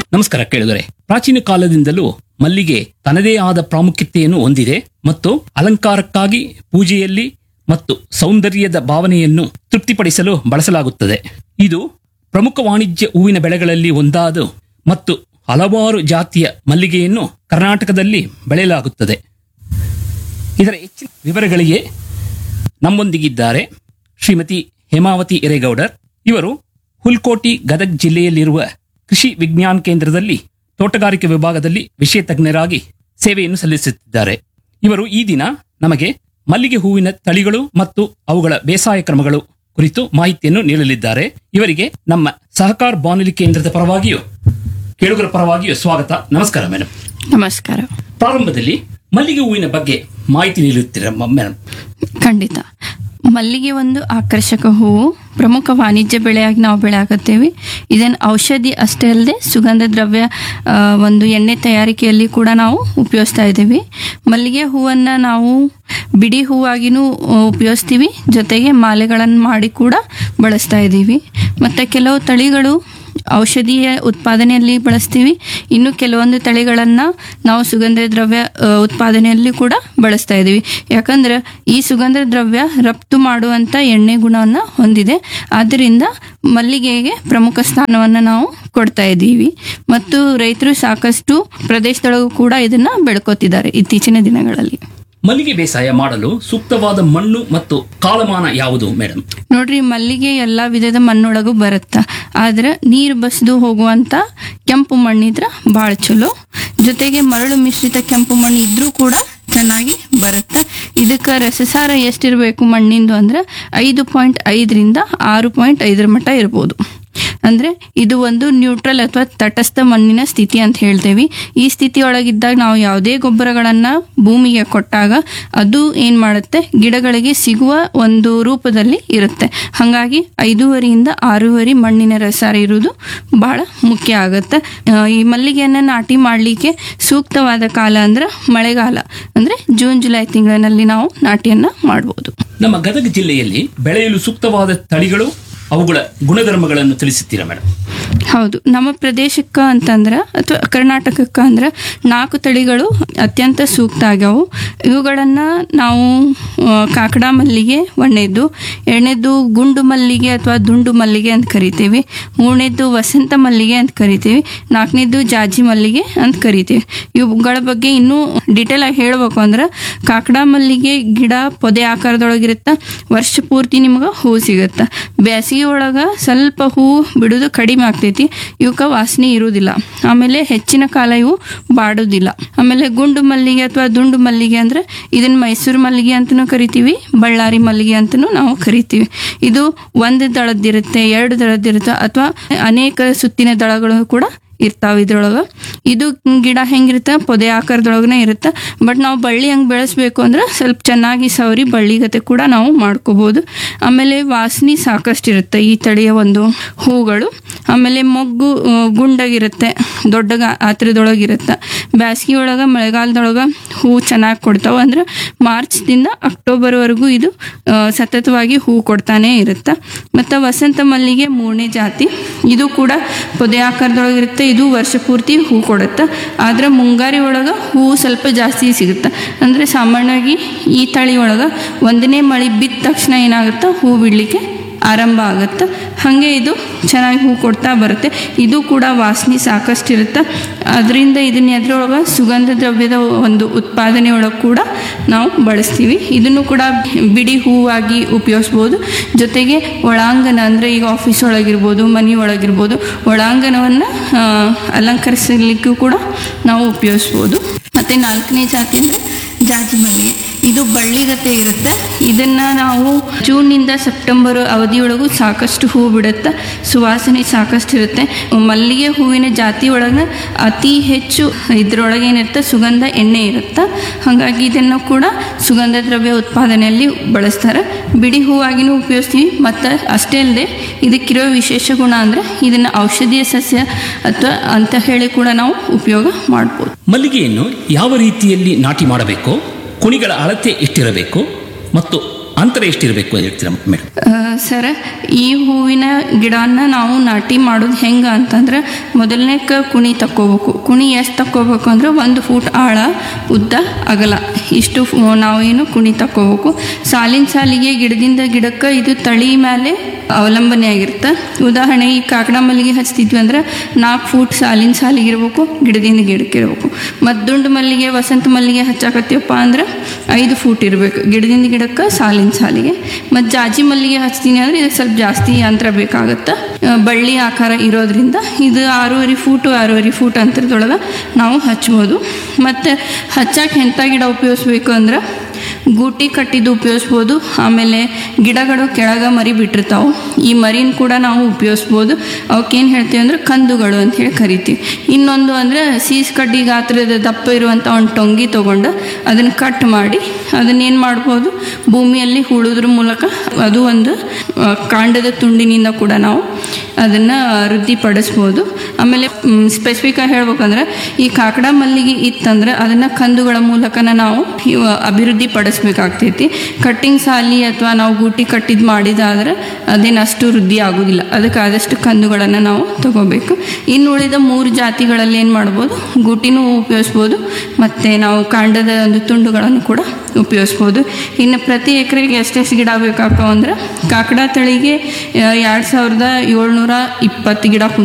ನಮಸ್ಕಾರ ಕೇಳಿದರೆ ಪ್ರಾಚೀನ ಕಾಲದಿಂದಲೂ ಮಲ್ಲಿಗೆ ತನ್ನದೇ ಆದ ಪ್ರಾಮುಖ್ಯತೆಯನ್ನು ಹೊಂದಿದೆ ಮತ್ತು ಅಲಂಕಾರಕ್ಕಾಗಿ ಪೂಜೆಯಲ್ಲಿ ಮತ್ತು ಸೌಂದರ್ಯದ ಭಾವನೆಯನ್ನು ತೃಪ್ತಿಪಡಿಸಲು ಬಳಸಲಾಗುತ್ತದೆ ಇದು ಪ್ರಮುಖ ವಾಣಿಜ್ಯ ಹೂವಿನ ಬೆಳೆಗಳಲ್ಲಿ ಒಂದಾದ ಮತ್ತು ಹಲವಾರು ಜಾತಿಯ ಮಲ್ಲಿಗೆಯನ್ನು ಕರ್ನಾಟಕದಲ್ಲಿ ಬೆಳೆಯಲಾಗುತ್ತದೆ ಇದರ ಹೆಚ್ಚಿನ ವಿವರಗಳಿಗೆ ನಮ್ಮೊಂದಿಗಿದ್ದಾರೆ ಶ್ರೀಮತಿ ಹೇಮಾವತಿ ಎರೇಗೌಡರ್ ಇವರು ಹುಲ್ಕೋಟಿ ಗದಗ್ ಜಿಲ್ಲೆಯಲ್ಲಿರುವ ಕೃಷಿ ವಿಜ್ಞಾನ ಕೇಂದ್ರದಲ್ಲಿ ತೋಟಗಾರಿಕೆ ವಿಭಾಗದಲ್ಲಿ ವಿಷಯ ತಜ್ಞರಾಗಿ ಸೇವೆಯನ್ನು ಸಲ್ಲಿಸುತ್ತಿದ್ದಾರೆ ಇವರು ಈ ದಿನ ನಮಗೆ ಮಲ್ಲಿಗೆ ಹೂವಿನ ತಳಿಗಳು ಮತ್ತು ಅವುಗಳ ಬೇಸಾಯ ಕ್ರಮಗಳು ಕುರಿತು ಮಾಹಿತಿಯನ್ನು ನೀಡಲಿದ್ದಾರೆ ಇವರಿಗೆ ನಮ್ಮ ಸಹಕಾರ ಬಾನುಲಿ ಕೇಂದ್ರದ ಪರವಾಗಿಯೂ ಕೇಳುಗರ ಪರವಾಗಿಯೂ ಸ್ವಾಗತ ನಮಸ್ಕಾರ ಮೇಡಮ್ ನಮಸ್ಕಾರ ಪ್ರಾರಂಭದಲ್ಲಿ ಮಲ್ಲಿಗೆ ಹೂವಿನ ಬಗ್ಗೆ ಮಾಹಿತಿ ನೀಡುತ್ತೀರಾ ಮೇಡಮ್ ಖಂಡಿತ ಮಲ್ಲಿಗೆ ಒಂದು ಆಕರ್ಷಕ ಹೂವು ಪ್ರಮುಖ ವಾಣಿಜ್ಯ ಬೆಳೆಯಾಗಿ ನಾವು ಬೆಳೆಯಾಕತ್ತೇವೆ ಇದನ್ನು ಔಷಧಿ ಅಷ್ಟೇ ಅಲ್ಲದೆ ಸುಗಂಧ ದ್ರವ್ಯ ಆ, ಒಂದು ಎಣ್ಣೆ ತಯಾರಿಕೆಯಲ್ಲಿ ಕೂಡ ನಾವು ಉಪಯೋಗಿಸ್ತಾ ಇದ್ದೀವಿ ಮಲ್ಲಿಗೆ ಹೂವನ್ನು ನಾವು ಬಿಡಿ ಹೂವಾಗಿನೂ ಆ, ಉಪಯೋಗಿಸ್ತೀವಿ ಜೊತೆಗೆ ಮಾಲೆಗಳನ್ನು ಮಾಡಿ ಕೂಡ ಬಳಸ್ತಾ ಇದ್ದೀವಿ ಮತ್ತು ಕೆಲವು ತಳಿಗಳು ಔಷಧೀಯ ಉತ್ಪಾದನೆಯಲ್ಲಿ ಬಳಸ್ತೀವಿ ಇನ್ನು ಕೆಲವೊಂದು ತಳಿಗಳನ್ನು ನಾವು ಸುಗಂಧ ದ್ರವ್ಯ ಆ, ಉತ್ಪಾದನೆಯಲ್ಲಿ ಕೂಡ ಬಳಸ್ತಾ ಇದ್ದೀವಿ ಯಾಕಂದ್ರೆ ಈ ಸುಗಂಧ ದ್ರವ್ಯ ರಫ್ತು ಮಾಡುವಂಥ ಎಣ್ಣೆ ಗುಣವನ್ನು ಹೊಂದಿದೆ ಆದ್ದರಿಂದ ಮಲ್ಲಿಗೆಗೆ ಪ್ರಮುಖ ಸ್ಥಾನವನ್ನು ನಾವು ಕೊಡ್ತಾ ಇದ್ದೀವಿ ಮತ್ತು ರೈತರು ಸಾಕಷ್ಟು ಪ್ರದೇಶದೊಳಗೂ ಕೂಡ ಇದನ್ನು ಬೆಳ್ಕೋತಿದ್ದಾರೆ ಇತ್ತೀಚಿನ ದಿನಗಳಲ್ಲಿ ಮಲ್ಲಿಗೆ ಬೇಸಾಯ ಮಾಡಲು ಸೂಕ್ತವಾದ ಮಣ್ಣು ಮತ್ತು ಕಾಲಮಾನ ಯಾವುದು ಮೇಡಮ್ ನೋಡ್ರಿ ಮಲ್ಲಿಗೆ ಎಲ್ಲ ವಿಧದ ಮಣ್ಣೊಳಗೂ ಬರುತ್ತ ಆದ್ರೆ ನೀರು ಬಸ್ದು ಹೋಗುವಂತ ಕೆಂಪು ಮಣ್ಣಿದ್ರ ಭಾಳ ಚಲೋ ಜೊತೆಗೆ ಮರಳು ಮಿಶ್ರಿತ ಕೆಂಪು ಮಣ್ಣು ಇದ್ರೂ ಕೂಡ ಚೆನ್ನಾಗಿ ಬರುತ್ತೆ ಇದಕ್ಕೆ ರಸಸಾರ ಎಷ್ಟಿರಬೇಕು ಮಣ್ಣಿಂದು ಅಂದ್ರೆ ಐದು ಪಾಯಿಂಟ್ ಐದರಿಂದ ಆರು ಪಾಯಿಂಟ್ ಐದರ ಮಟ್ಟ ಇರ್ಬೋದು ಅಂದ್ರೆ ಇದು ಒಂದು ನ್ಯೂಟ್ರಲ್ ಅಥವಾ ತಟಸ್ಥ ಮಣ್ಣಿನ ಸ್ಥಿತಿ ಅಂತ ಹೇಳ್ತೇವೆ ಈ ಸ್ಥಿತಿಯೊಳಗಿದ್ದಾಗ ನಾವು ಯಾವುದೇ ಗೊಬ್ಬರಗಳನ್ನ ಭೂಮಿಗೆ ಕೊಟ್ಟಾಗ ಅದು ಏನ್ ಮಾಡುತ್ತೆ ಗಿಡಗಳಿಗೆ ಸಿಗುವ ಒಂದು ರೂಪದಲ್ಲಿ ಇರುತ್ತೆ ಹಾಗಾಗಿ ಐದೂವರಿಯಿಂದ ಆರೂವರೆ ಮಣ್ಣಿನ ರಸಾರ ಇರುವುದು ಬಹಳ ಮುಖ್ಯ ಆಗುತ್ತೆ ಆ, ಈ ಮಲ್ಲಿಗೆಯನ್ನ ನಾಟಿ ಮಾಡಲಿಕ್ಕೆ ಸೂಕ್ತವಾದ ಕಾಲ ಅಂದ್ರೆ ಮಳೆಗಾಲ ಅಂದ್ರೆ ಜೂನ್ ಜುಲೈ ತಿಂಗಳಿನಲ್ಲಿ ನಾವು ನಾಟಿಯನ್ನ ಮಾಡ್ಬೋದು ನಮ್ಮ ಗದಗ ಜಿಲ್ಲೆಯಲ್ಲಿ ಬೆಳೆಯಲು ಸೂಕ್ತವಾದ ತಳಿಗಳು ಅವುಗಳ ಗುಣಧರ್ಮಗಳನ್ನು ತಿಳಿಸುತ್ತೀರಾ ಮೇಡಮ್ ಹೌದು ನಮ್ಮ ಪ್ರದೇಶಕ್ಕೆ ಅಂತಂದ್ರೆ ಅಥವಾ ಕರ್ನಾಟಕಕ್ಕೆ ಅಂದ್ರೆ ನಾಲ್ಕು ತಳಿಗಳು ಅತ್ಯಂತ ಸೂಕ್ತ ಆಗ್ಯಾವು ಇವುಗಳನ್ನು ನಾವು ಆ, ಕಾಕಡ ಮಲ್ಲಿಗೆ ಒಂದನೇದು ಎರಡನೇದು ಗುಂಡು ಮಲ್ಲಿಗೆ ಅಥವಾ ದುಂಡು ಮಲ್ಲಿಗೆ ಅಂತ ಕರಿತೀವಿ ಮೂರನೇದು ವಸಂತ ಮಲ್ಲಿಗೆ ಅಂತ ಕರಿತೀವಿ ನಾಲ್ಕನೇದು ಜಾಜಿ ಮಲ್ಲಿಗೆ ಅಂತ ಕರಿತೀವಿ ಇವುಗಳ ಬಗ್ಗೆ ಇನ್ನೂ ಡಿಟೇಲ್ ಆಗಿ ಹೇಳ್ಬೇಕು ಅಂದ್ರೆ ಕಾಕಡ ಮಲ್ಲಿಗೆ ಗಿಡ ಪೊದೆ ಆಕಾರದೊಳಗಿರುತ್ತೆ ವರ್ಷ ಪೂರ್ತಿ ನಿಮ್ಗೆ ಹೂ ಸಿಗುತ್ತೆ ಬೇಸಿಗೆ ಒಳಗೆ ಸ್ವಲ್ಪ ಹೂ ಬಿಡೋದು ಕಡಿಮೆ ಆಗ್ತೈತಿ ಇವಕ್ಕೆ ವಾಸನೆ ಇರುವುದಿಲ್ಲ ಆಮೇಲೆ ಹೆಚ್ಚಿನ ಕಾಲ ಇವು ಬಾಡೋದಿಲ್ಲ ಆಮೇಲೆ ಗುಂಡು ಮಲ್ಲಿಗೆ ಅಥವಾ ದುಂಡು ಮಲ್ಲಿಗೆ ಅಂದ್ರೆ ಇದನ್ನ ಮೈಸೂರು ಮಲ್ಲಿಗೆ ಅಂತಲೂ ಕರಿತೀವಿ ಬಳ್ಳಾರಿ ಮಲ್ಲಿಗೆ ಅಂತಲೂ ನಾವು ಕರಿತೀವಿ ಇದು ಒಂದು ದಳದ್ದಿರುತ್ತೆ ಎರಡು ದಳದ್ದಿರುತ್ತೆ ಅಥವಾ ಅನೇಕ ಸುತ್ತಿನ ದಳಗಳು ಕೂಡ ಇರ್ತಾವ ಇದ್ರೊಳಗೆ ಇದು ಗಿಡ ಹೆಂಗಿರುತ್ತೆ ಪೊದೆ ಆಕಾರದೊಳಗನೆ ಇರುತ್ತೆ ಬಟ್ ನಾವು ಬಳ್ಳಿ ಹಂಗೆ ಬೆಳೆಸ್ಬೇಕು ಅಂದ್ರೆ ಸ್ವಲ್ಪ ಚೆನ್ನಾಗಿ ಸವರಿ ಬಳ್ಳಿಗತೆ ಕೂಡ ನಾವು ಮಾಡ್ಕೋಬೋದು ಆಮೇಲೆ ವಾಸನೆ ಸಾಕಷ್ಟು ಇರುತ್ತೆ ಈ ತಳಿಯ ಒಂದು ಹೂಗಳು ಆಮೇಲೆ ಮೊಗ್ಗು ಆ, ಗುಂಡಾಗಿರುತ್ತೆ ದೊಡ್ಡ ಆತ್ರದೊಳಗಿರುತ್ತೆ ಬೇಸಿಗೆ ಒಳಗೆ ಮಳೆಗಾಲದೊಳಗೆ ಹೂ ಚೆನ್ನಾಗಿ ಕೊಡ್ತಾವೆ ಅಂದ್ರೆ ಮಾರ್ಚ್ದಿಂದ ಅಕ್ಟೋಬರ್ವರೆಗೂ ಇದು ಆ, ಸತತವಾಗಿ ಹೂ ಕೊಡ್ತಾನೆ ಇರುತ್ತೆ ಮತ್ತು ವಸಂತ ಮಲ್ಲಿಗೆ ಮೂರನೇ ಜಾತಿ ಇದು ಕೂಡ ಪೊದೆ ಆಕಾರದೊಳಗಿರುತ್ತೆ ಇದು ವರ್ಷ ಪೂರ್ತಿ ಹೂ ಕೊಡುತ್ತೆ ಆದರೆ ಮುಂಗಾರಿ ಒಳಗೆ ಹೂವು ಸ್ವಲ್ಪ ಜಾಸ್ತಿ ಸಿಗುತ್ತೆ ಅಂದರೆ ಸಾಮಾನ್ಯವಾಗಿ ಈ ತಳಿ ಒಳಗೆ ಒಂದನೇ ಮಳೆ ಬಿದ್ದ ತಕ್ಷಣ ಏನಾಗುತ್ತೆ ಹೂ ಬಿಡಲಿಕ್ಕೆ ಆರಂಭ ಆಗುತ್ತೆ ಹಾಗೆ ಇದು ಚೆನ್ನಾಗಿ ಹೂ ಕೊಡ್ತಾ ಬರುತ್ತೆ ಇದು ಕೂಡ ವಾಸನೆ ಸಾಕಷ್ಟು ಇರುತ್ತೆ ಅದರಿಂದ ಇದನ್ನ ಎದ್ರೊಳಗೆ ಸುಗಂಧ ದ್ರವ್ಯದ ಒಂದು ಉತ್ಪಾದನೆ ಒಳಗೆ ಕೂಡ ನಾವು ಬಳಸ್ತೀವಿ ಇದನ್ನು ಕೂಡ ಬಿಡಿ ಹೂವಾಗಿ ಉಪಯೋಗಿಸ್ಬೋದು ಜೊತೆಗೆ ಒಳಾಂಗಣ ಅಂದರೆ ಈಗ ಆಫೀಸ್ ಒಳಗಿರ್ಬೋದು ಮನೆ ಒಳಗಿರ್ಬೋದು ಒಳಾಂಗಣವನ್ನು ಅಲಂಕರಿಸಲಿಕ್ಕೂ ಕೂಡ ನಾವು ಉಪಯೋಗಿಸ್ಬೋದು ಮತ್ತು ನಾಲ್ಕನೇ ಜಾತಿ ಅಂದರೆ ಜಾಜಿ ಮಲ್ಲಿಗೆ ಇದು ಬಳ್ಳಿಗತೆ ಇರುತ್ತೆ ಇದನ್ನು ನಾವು ಜೂನ್ನಿಂದ ಸೆಪ್ಟೆಂಬರ್ ಅವಧಿಯೊಳಗೂ ಸಾಕಷ್ಟು ಹೂ ಬಿಡುತ್ತೆ ಸುವಾಸನೆ ಸಾಕಷ್ಟು ಇರುತ್ತೆ ಮಲ್ಲಿಗೆ ಹೂವಿನ ಜಾತಿ ಒಳಗೆ ಅತಿ ಹೆಚ್ಚು ಇದರೊಳಗೆ ಏನಿರುತ್ತೆ ಸುಗಂಧ ಎಣ್ಣೆ ಇರುತ್ತೆ ಹಾಗಾಗಿ ಇದನ್ನು ಕೂಡ ಸುಗಂಧ ದ್ರವ್ಯ ಉತ್ಪಾದನೆಯಲ್ಲಿ ಬಳಸ್ತಾರೆ ಬಿಡಿ ಹೂವಾಗಿನೂ ಉಪಯೋಗಿಸ್ತೀವಿ ಮತ್ತು ಅಷ್ಟೇ ಅಲ್ಲದೆ ಇದಕ್ಕಿರೋ ವಿಶೇಷ ಗುಣ ಅಂದರೆ ಇದನ್ನು ಔಷಧೀಯ ಸಸ್ಯ ಅಥವಾ ಅಂತ ಹೇಳಿ ಕೂಡ ನಾವು ಉಪಯೋಗ ಮಾಡ್ಬೋದು ಮಲ್ಲಿಗೆಯನ್ನು ಯಾವ ರೀತಿಯಲ್ಲಿ ನಾಟಿ ಮಾಡಬೇಕು ಕುಣಿಗಳ ಅಳತೆ ಎಷ್ಟಿರಬೇಕು ಮತ್ತು ಅಂತರ ಎಷ್ಟಿರಬೇಕು ಹೇಳ್ತೀರಾ ಮೇಡಮ್ ಸರ್ ಈ ಹೂವಿನ ಗಿಡನ ನಾವು ನಾಟಿ ಮಾಡೋದು ಹೆಂಗೆ ಅಂತಂದ್ರೆ ಮೊದಲನೇಕ ಕುಣಿ ತಕ್ಕೋಬೇಕು ಕುಣಿ ಎಷ್ಟು ತಕ್ಕೋಬೇಕು ಅಂದ್ರೆ ಒಂದು ಫೂಟ್ ಆಳ ಉದ್ದ ಅಗಲ ಇಷ್ಟು ಫು- ನಾವೇನು ಕುಣಿ ತಕ್ಕೋಬೇಕು ಸಾಲಿನ ಸಾಲಿಗೆ ಗಿಡದಿಂದ ಗಿಡಕ್ಕೆ ಇದು ತಳಿ ಮೇಲೆ ಅವಲಂಬನೆ ಆಗಿರುತ್ತೆ ಉದಾಹರಣೆ ಈ ಕಾಕಡ ಮಲ್ಲಿಗೆ ಹಚ್ತಿದ್ವಿ ಅಂದ್ರೆ ನಾಲ್ಕು ಫೂಟ್ ಸಾಲಿನ ಸಾಲಿಗೆ ಇರಬೇಕು ಗಿಡದಿಂದ ಗಿಡಕ್ಕೆ ಇರಬೇಕು ಮತ್ತು ದುಂಡು ಮಲ್ಲಿಗೆ ವಸಂತ ಮಲ್ಲಿಗೆ ಹಚ್ಚಾಕತ್ತೀವಪ್ಪ ಅಂದ್ರೆ ಐದು ಫೂಟ್ ಇರಬೇಕು ಗಿಡದಿಂದ ಗಿಡಕ್ಕೆ ಸಾಲಿನ ಸಾಲಿಗೆ ಮತ್ತು ಜಾಜಿ ಮಲ್ಲಿಗೆ ಹಚ್ತೀನಿ ಅಂದರೆ ಇದಕ್ಕೆ ಸ್ವಲ್ಪ ಜಾಸ್ತಿ ಅಂತರ ಬೇಕಾಗುತ್ತೆ ಆ, ಬಳ್ಳಿ ಆಕಾರ ಇರೋದ್ರಿಂದ ಇದು ಆರೂವರೆ ಫೂಟು ಆರೂವರೆ ಫೂಟ್ ಅಂತರದೊಳಗೆ ನಾವು ಹಚ್ಬೋದು ಮತ್ತು ಹಚ್ಚಕ್ಕೆ ಎಂಥ ಗಿಡ ಉಪಯೋಗಿಸ್ಬೇಕು ಅಂದ್ರೆ ಗೂಟಿ ಕಟ್ಟಿದ್ದು ಉಪಯೋಗಿಸ್ಬೋದು ಆಮೇಲೆ ಗಿಡಗಳು ಕೆಳಗೆ ಮರಿ ಬಿಟ್ಟಿರ್ತಾವೆ ಈ ಮರಿನ ಕೂಡ ನಾವು ಉಪಯೋಗಿಸ್ಬೋದು ಅವಕ್ಕೇನು ಹೇಳ್ತೀವಿ ಅಂದ್ರೆ ಕಂದುಗಳು ಅಂತ ಹೇಳಿ ಕರಿತೀವಿ ಇನ್ನೊಂದು ಅಂದರೆ ಸೀಸ್ ಕಡ್ಡಿ ಗಾತ್ರದ ದಪ್ಪ ಇರುವಂಥ ಒಂದು ಟೊಂಗಿ ತೊಗೊಂಡು ಅದನ್ನು ಕಟ್ ಮಾಡಿ ಅದನ್ನೇನು ಮಾಡ್ಬೋದು ಭೂಮಿಯಲ್ಲಿ ಹೂಳೋದ್ರ ಮೂಲಕ ಅದು ಒಂದು ಆ, ಕಾಂಡದ ತುಂಡಿನಿಂದ ಕೂಡ ನಾವು ಅದನ್ನು ವೃದ್ಧಿಪಡಿಸ್ಬೋದು ಆಮೇಲೆ ಸ್ಪೆಸಿಫಿಕಾಗಿ ಹೇಳ್ಬೇಕಂದ್ರೆ ಈ ಕಾಕಡ ಮಲ್ಲಿಗೆ ಇತ್ತಂದ್ರೆ ಅದನ್ನು ಕಂದುಗಳ ಮೂಲಕನ ನಾವು ಇವ ಅಭಿವೃದ್ಧಿ ಪಡಿಸ್ಬೇಕಾಗ್ತೈತಿ ಕಟ್ಟಿಂಗ್ ಸಾಲಿ ಅಥವಾ ನಾವು ಗೂಟಿ ಕಟ್ಟಿದ್ದು ಮಾಡಿದಾದ್ರೆ ಅದೇನು ಅಷ್ಟು ವೃದ್ಧಿ ಆಗೋದಿಲ್ಲ ಅದಕ್ಕೆ ಆದಷ್ಟು ಕಂದುಗಳನ್ನು ನಾವು ತಗೋಬೇಕು ಇನ್ನು ಉಳಿದ ಮೂರು ಜಾತಿಗಳಲ್ಲಿ ಏನು ಮಾಡ್ಬೋದು ಗೂಟಿನೂ ಉಪಯೋಗಿಸ್ಬೋದು ಮತ್ತು ನಾವು ಕಾಂಡದ ಒಂದು ತುಂಡುಗಳನ್ನು ಕೂಡ ಉಪಯೋಗಿಸ್ಬೋದು ಇನ್ನು ಪ್ರತಿ ಎಕರೆಗೆ ಎಷ್ಟೆಷ್ಟು ಗಿಡ ಬೇಕಾಗ್ತಾವ ಅಂದ್ರೆ ಕಾಕಡ ತಳಿಗೆ ಎರಡು ಸಾವಿರದ ಏಳ್ನೂರ ಇಪ್ಪತ್ತು ಗಿಡ